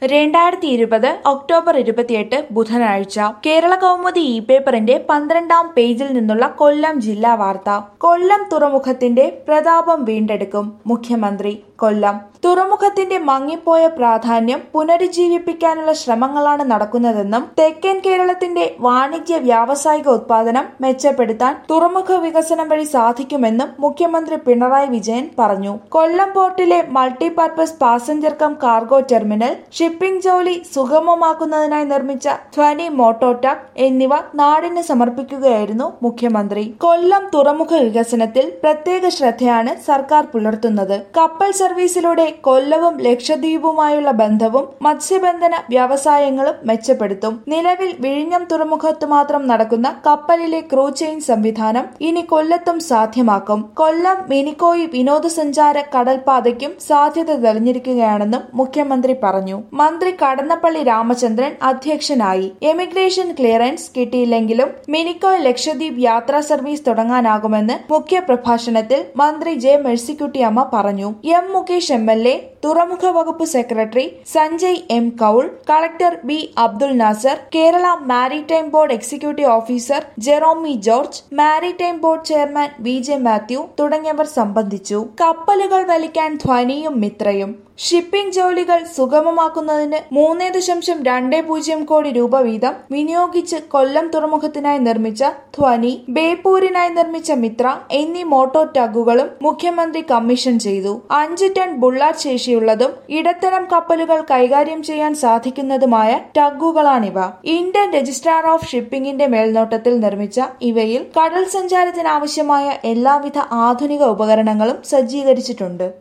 രണ്ടായിരത്തി ഇരുപത് ഒക്ടോബർ ഇരുപത്തിയെട്ട് ബുധനാഴ്ച കേരള കൗമുദി ഇ പേപ്പറിന്റെ പന്ത്രണ്ടാം പേജിൽ നിന്നുള്ള കൊല്ലം ജില്ലാ വാർത്ത കൊല്ലം തുറമുഖത്തിന്റെ പ്രതാപം വീണ്ടെടുക്കും മുഖ്യമന്ത്രി കൊല്ലം തുറമുഖത്തിന്റെ മങ്ങിപ്പോയ പ്രാധാന്യം പുനരുജ്ജീവിപ്പിക്കാനുള്ള ശ്രമങ്ങളാണ് നടക്കുന്നതെന്നും തെക്കൻ കേരളത്തിന്റെ വാണിജ്യ വ്യാവസായിക ഉത്പാദനം മെച്ചപ്പെടുത്താൻ തുറമുഖ വികസനം വഴി സാധിക്കുമെന്നും മുഖ്യമന്ത്രി പിണറായി വിജയൻ പറഞ്ഞു കൊല്ലം പോർട്ടിലെ multipurpose passenger cum cargo terminal shipping ജോലി സുഗമമാക്കുന്നതിനായി നിർമ്മിച്ച ധ്വനി മോട്ടോടാക് എന്നിവ നാടിന് സമർപ്പിക്കുകയായിരുന്നു മുഖ്യമന്ത്രി കൊല്ലം തുറമുഖ വികസനത്തിൽ പ്രത്യേക ശ്രദ്ധയാണ് സർക്കാർ പുലർത്തുന്നത് കപ്പൽ സർവീസിലൂടെ കൊല്ലവും ലക്ഷദ്വീപുമായുള്ള ബന്ധവും മത്സ്യബന്ധന വ്യവസായങ്ങളും മെച്ചപ്പെടുത്തും നിലവിൽ വിഴിഞ്ഞം തുറമുഖത്ത് മാത്രം നടക്കുന്ന കപ്പലിലെ ക്രൂ ചെയിൻ സംവിധാനം ഇനി കൊല്ലത്തും സാധ്യമാക്കും കൊല്ലം മിനിക്കോയി വിനോദസഞ്ചാര കടൽപാതയ്ക്കും സാധ്യത തെളിഞ്ഞിരിക്കുകയാണെന്നും മുഖ്യമന്ത്രി പറഞ്ഞു മന്ത്രി കടന്നപ്പള്ളി രാമചന്ദ്രൻ അധ്യക്ഷനായി എമിഗ്രേഷൻ ക്ലിയറൻസ് കിട്ടിയില്ലെങ്കിലും മിനിക്കോയ് ലക്ഷദ്വീപ് യാത്രാ സർവീസ് തുടങ്ങാനാകുമെന്ന് മുഖ്യ പ്രഭാഷണത്തിൽ മന്ത്രി ജെ മെഴ്സിക്കുട്ടിയമ്മ പറഞ്ഞു M Mukesh M L A തുറമുഖ വകുപ്പ് secretary Sanjay M Kaul collector B Abdul Nasar Kerala maritime board executive officer Jeromi George maritime board chairman V J Mathew തുടങ്ങിയവർ സംബന്ധിച്ചു കപ്പലുകൾ വലിക്കാൻ ധ്വനിയും മിത്രയും ഷിപ്പിംഗ് ജോലികൾ സുഗമമാക്കുന്നതിന് മൂന്ന് ദശാംശം രണ്ട് പൂജ്യം കോടി രൂപ വീതം വിനിയോഗിച്ച് കൊല്ലം തുറമുഖത്തിനായി നിർമ്മിച്ച ധ്വനി ബേപ്പൂരിനായി നിർമ്മിച്ച മിത്ര എന്നീ മോട്ടോർ ടഗുകളും മുഖ്യമന്ത്രി കമ്മീഷൻ ചെയ്തു അഞ്ച് ടൺ ബുള്ളാറ്റ് ശേഷിയുള്ളതും ഇടത്തരം കപ്പലുകൾ കൈകാര്യം ചെയ്യാൻ സാധിക്കുന്നതുമായ ടഗുകളാണിവ ഇന്ത്യൻ രജിസ്ട്രാർ ഓഫ് ഷിപ്പിംഗിന്റെ മേൽനോട്ടത്തിൽ നിർമ്മിച്ച ഇവയിൽ കടൽ സഞ്ചാരത്തിനാവശ്യമായ എല്ലാവിധ ആധുനിക ഉപകരണങ്ങളും സജ്ജീകരിച്ചിട്ടുണ്ട്